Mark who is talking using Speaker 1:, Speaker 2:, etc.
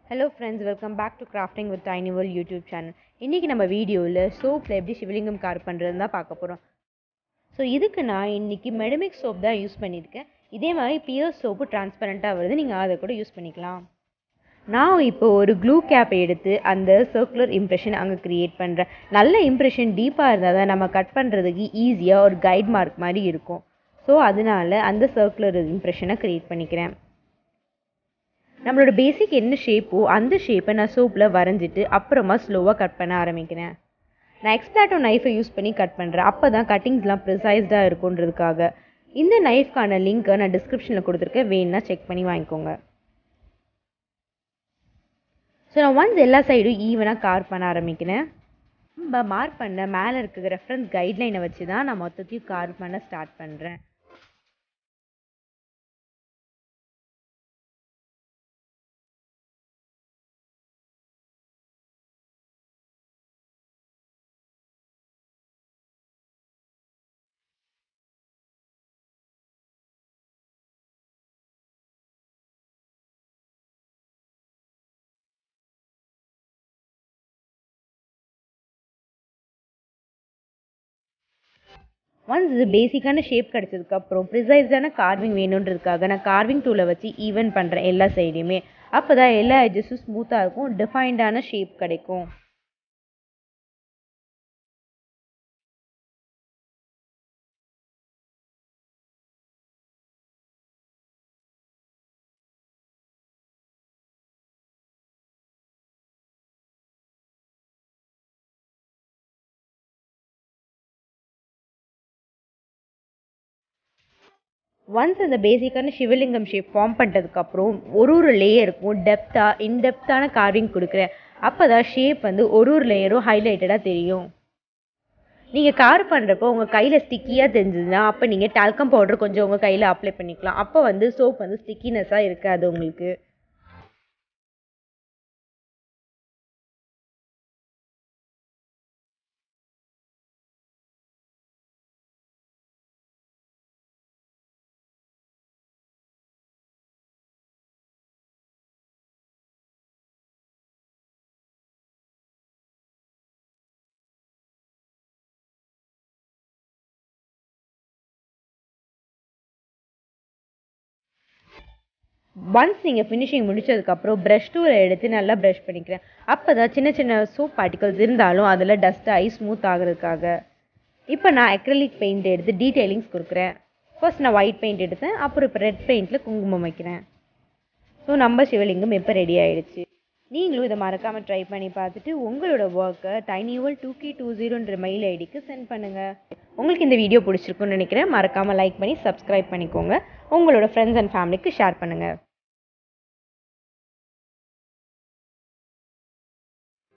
Speaker 1: hello friends welcome back to crafting with tiny world YouTube channel இன்றைக்கி நம்ம வீடியோவில் சோப்பில் எப்படி சிவலிங்கம் கார் பண்ணுறதுன்னு தான் பார்க்க போகிறோம் ஸோ இதுக்கு நான் இன்றைக்கி மெடமிக் சோப் தான் யூஸ் பண்ணியிருக்கேன் இதே மாதிரி பியர் சோப்பு டிரான்ஸ்பரண்ட்டாக வருது நீங்கள் அதை கூட யூஸ் பண்ணிக்கலாம் நான் இப்போ ஒரு க்ளூ கேப்பை எடுத்து அந்த சர்க்குலர் இம்ப்ரெஷன் அங்கே க்ரியேட் பண்ணுறேன் நல்ல இம்ப்ரெஷன் டீப்பாக இருந்தால் தான் நம்ம கட் பண்ணுறதுக்கு ஈஸியாக ஒரு கைட் மார்க் மாதிரி இருக்கும் ஸோ அதனால அந்த சர்க்குலர் இம்ப்ரெஷனை க்ரியேட் பண்ணிக்கிறேன் நம்மளோட பேசிக் என்ன ஷேப்போ அந்த ஷேப்பை நான் சோப்பில் வரைஞ்சிட்டு அப்புறமா ஸ்லோவாக கட் பண்ண ஆரம்பிக்கிறேன் நான் எக்ஸ்பிளாட்டோ நைஃபை யூஸ் பண்ணி கட் பண்ணுறேன் அப்போ தான் கட்டிங்ஸ்லாம் ப்ரிசைஸ்டாக இருக்குன்றதுக்காக இந்த நைஃப்க்கான லிங்க்கை நான் டிஸ்கிரிப்ஷனில் கொடுத்துருக்கேன் வேணுன்னா செக் பண்ணி வாங்கிக்கோங்க ஸோ நான் ஒன்ஸ் எல்லா சைடும் ஈவனாக கார் பண்ண ஆரம்பிக்கிறேன் நம்ம மார்க் பண்ண மேலே இருக்கிற ரெஃபரன்ஸ் கைட்லைனை வச்சு தான் நான் மொத்தத்தையும் கார் பண்ண ஸ்டார்ட் பண்ணுறேன் ஒன்ஸ் இது பேசிக்கான ஷேப் கிடச்சதுக்கப்புறம் ப்ரிசைஸ்டான கார்விங் வேணுன்றதுக்காக நான் கார்விங் டூலை வச்சு ஈவன் பண்ணுறேன் எல்லா சைடையுமே அப்போ தான் எல்லா எட்ஜஸும் ஸ்மூத்தாக இருக்கும் டிஃபைன்டான ஷேப் கிடைக்கும் ஒன்ஸ் அந்த பேசிக்கான சிவலிங்கம் ஷேப் ஃபார்ம் பண்ணுறதுக்கப்புறம் ஒரு ஒரு லேயருக்கும் டெப்த்தாக இன்டெப்த்தான கார்விங் கொடுக்குறேன் அப்போ தான் ஷேப் வந்து ஒரு ஒரு லேயரும் ஹைலைட்டடாக தெரியும் நீங்கள் கார் பண்ணுறப்போ உங்கள் கையில் ஸ்டிக்கியாக தெரிஞ்சதுன்னா அப்போ நீங்கள் டால்கம் பவுடர் கொஞ்சம் உங்கள் கையில் அப்ளை பண்ணிக்கலாம் அப்போ வந்து சோப் வந்து ஸ்டிக்கினஸ்ஸாக இருக்காது உங்களுக்கு ஒன்ஸ் நீங்கள் ஃபினிஷிங் முடிச்சதுக்கப்புறம் ப்ரஷ் டூலை எடுத்து நல்லா ப்ரஷ் பண்ணிக்கிறேன் அப்போ தான் சின்ன சின்ன சோப் பார்ட்டிகல்ஸ் இருந்தாலும் அதில் டஸ்ட் ஆகி ஸ்மூத் ஆகிறதுக்காக இப்போ நான் அக்ரலிக் பெயிண்ட் எடுத்து டீட்டெயிலிங்ஸ் கொடுக்குறேன் ஃபர்ஸ்ட் நான் ஒயிட் பெயிண்ட் எடுத்தேன் அப்புறம் இப்போ ரெட் பெயிண்டில் குங்குமம் வைக்கிறேன் ஸோ நம்ம சிவலிங்கம் இப்போ ரெடி ஆகிடுச்சு நீங்களும் இதை மறக்காமல் ட்ரை பண்ணி பார்த்துட்டு உங்களோட ஒர்க்கை டைனிவல் டூ கே டூ ஜீரோன்ற மெயில் ஐடிக்கு சென்ட் பண்ணுங்கள் உங்களுக்கு இந்த வீடியோ பிடிச்சிருக்குன்னு நினைக்கிறேன் மறக்காமல் லைக் பண்ணி சப்ஸ்கிரைப் பண்ணிக்கோங்க உங்களோட ஃப்ரெண்ட்ஸ் அண்ட் ஃபேமிலிக்கு ஷேர் பண்ணுங்கள்